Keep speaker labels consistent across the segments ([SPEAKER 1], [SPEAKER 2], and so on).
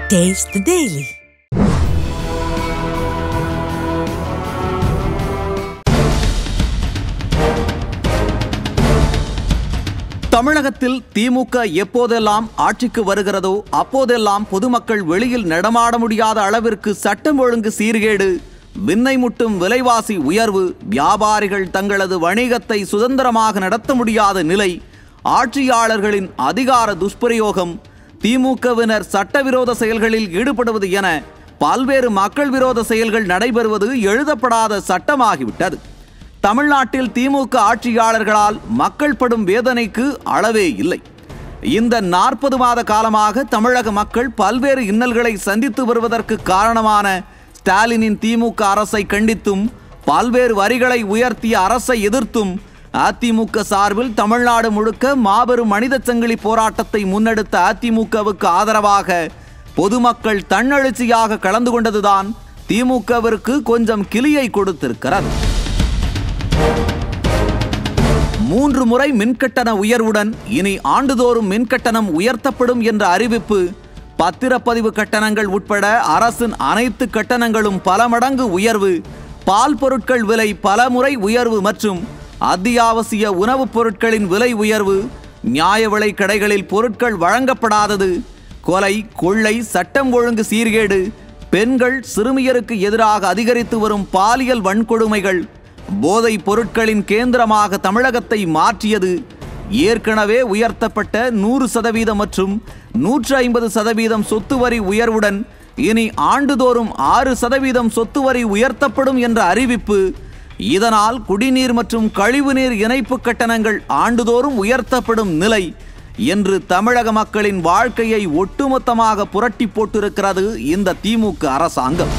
[SPEAKER 1] Taste the Daily.
[SPEAKER 2] தமிழகத்தில் திமுக எப்போதெல்லாம் ஆட்சிக்கு வருகிறதோ அப்போதெல்லாம் பொதுமக்கள் வெளியில் நடமாட முடியாத அளவிற்கு சட்டம் ஒழுங்கு சீர்கேடு விண்ணை முட்டும் விலைவாசி உயர்வு வியாபாரிகள் தங்களது வணிகத்தை சுதந்திரமாக நடத்த முடியாத நிலை ஆட்சியாளர்களின் அதிகார துஷ்பிரயோகம் திமுகவினர் சட்டவிரோத செயல்களில் ஈடுபடுவது என பல்வேறு மக்கள் விரோத செயல்கள் நடைபெறுவது எழுதப்படாத சட்டமாகிவிட்டது தமிழ்நாட்டில் திமுக ஆட்சியாளர்களால் மக்கள் படும் வேதனைக்கு அளவே இல்லை இந்த நாற்பது மாத காலமாக தமிழக மக்கள் பல்வேறு இன்னல்களை சந்தித்து வருவதற்கு காரணமான ஸ்டாலினின் திமுக அரசை கண்டித்தும் பல்வேறு வரிகளை உயர்த்திய அரசை எதிர்த்தும் அதிமுக சார்பில் தமிழ்நாடு முழுக்க மாபெரும் மனித சங்கிலி போராட்டத்தை முன்னெடுத்த அதிமுகவுக்கு ஆதரவாக பொதுமக்கள் தன்னெழுச்சியாக கலந்து கொண்டதுதான் திமுகவிற்கு கொஞ்சம் கிளியை கொடுத்திருக்கிறது மூன்று முறை மின்கட்டண உயர்வுடன் இனி ஆண்டுதோறும் மின்கட்டணம் உயர்த்தப்படும் என்ற அறிவிப்பு பத்திரப்பதிவு கட்டணங்கள் உட்பட அரசின் அனைத்து கட்டணங்களும் பல மடங்கு உயர்வு பால் பொருட்கள் விலை பல முறை உயர்வு மற்றும் அத்தியாவசிய உணவுப் பொருட்களின் விலை உயர்வு நியாய விலை கடைகளில் பொருட்கள் வழங்கப்படாதது கொலை கொள்ளை சட்டம் ஒழுங்கு சீர்கேடு பெண்கள் சிறுமியருக்கு எதிராக அதிகரித்து வரும் பாலியல் வன்கொடுமைகள் போதைப் பொருட்களின் கேந்திரமாக தமிழகத்தை மாற்றியது ஏற்கனவே உயர்த்தப்பட்ட நூறு சதவீதம் மற்றும் நூற்று ஐம்பது சதவீதம் சொத்து வரி உயர்வுடன் இனி ஆண்டுதோறும் ஆறு சதவீதம் சொத்து வரி உயர்த்தப்படும் என்ற அறிவிப்பு இதனால் குடிநீர் மற்றும் கழிவுநீர் இணைப்பு கட்டணங்கள் ஆண்டுதோறும் உயர்த்தப்படும் நிலை என்று தமிழக மக்களின் வாழ்க்கையை ஒட்டுமொத்தமாக புரட்டி போட்டிருக்கிறது இந்த திமுக அரசாங்கம்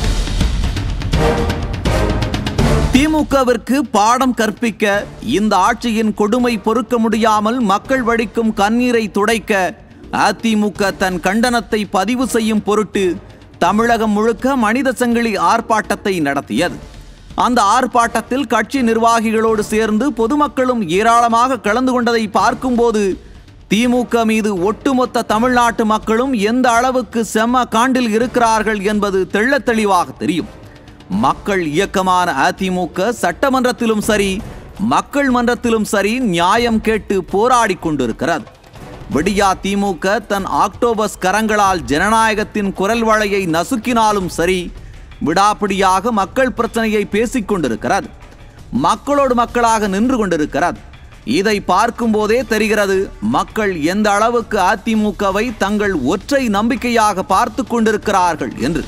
[SPEAKER 2] திமுகவிற்கு பாடம் கற்பிக்க இந்த ஆட்சியின் கொடுமை பொறுக்க முடியாமல் மக்கள் வடிக்கும் கண்ணீரை துடைக்க அதிமுக தன் கண்டனத்தை பதிவு செய்யும் பொருட்டு தமிழகம் முழுக்க மனித சங்கிலி ஆர்ப்பாட்டத்தை நடத்தியது அந்த ஆர்ப்பாட்டத்தில் கட்சி நிர்வாகிகளோடு சேர்ந்து பொதுமக்களும் ஏராளமாக கலந்து கொண்டதை பார்க்கும்போது திமுக மீது ஒட்டுமொத்த தமிழ்நாட்டு மக்களும் எந்த அளவுக்கு செம்ம காண்டில் இருக்கிறார்கள் என்பது தெள்ளத் தெளிவாக தெரியும் மக்கள் இயக்கமான அதிமுக சட்டமன்றத்திலும் சரி மக்கள் மன்றத்திலும் சரி நியாயம் கேட்டு போராடி கொண்டிருக்கிறது விடியா திமுக தன் ஆக்டோபஸ் கரங்களால் ஜனநாயகத்தின் குரல் வளையை நசுக்கினாலும் சரி விடாப்பிடியாக மக்கள் பிரச்சனையை பேசிக் கொண்டிருக்கிறது மக்களோடு மக்களாக நின்று கொண்டிருக்கிறது இதை பார்க்கும்போதே தெரிகிறது மக்கள் எந்த அளவுக்கு அதிமுகவை தங்கள் ஒற்றை நம்பிக்கையாக பார்த்து கொண்டிருக்கிறார்கள் என்று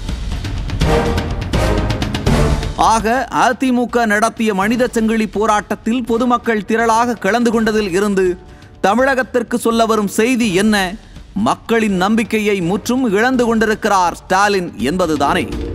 [SPEAKER 2] ஆக அதிமுக நடத்திய மனித சங்கிலி போராட்டத்தில் பொதுமக்கள் திரளாக கலந்து கொண்டதில் இருந்து தமிழகத்திற்கு சொல்ல வரும் செய்தி என்ன மக்களின் நம்பிக்கையை முற்றும் இழந்து கொண்டிருக்கிறார் ஸ்டாலின் என்பதுதானே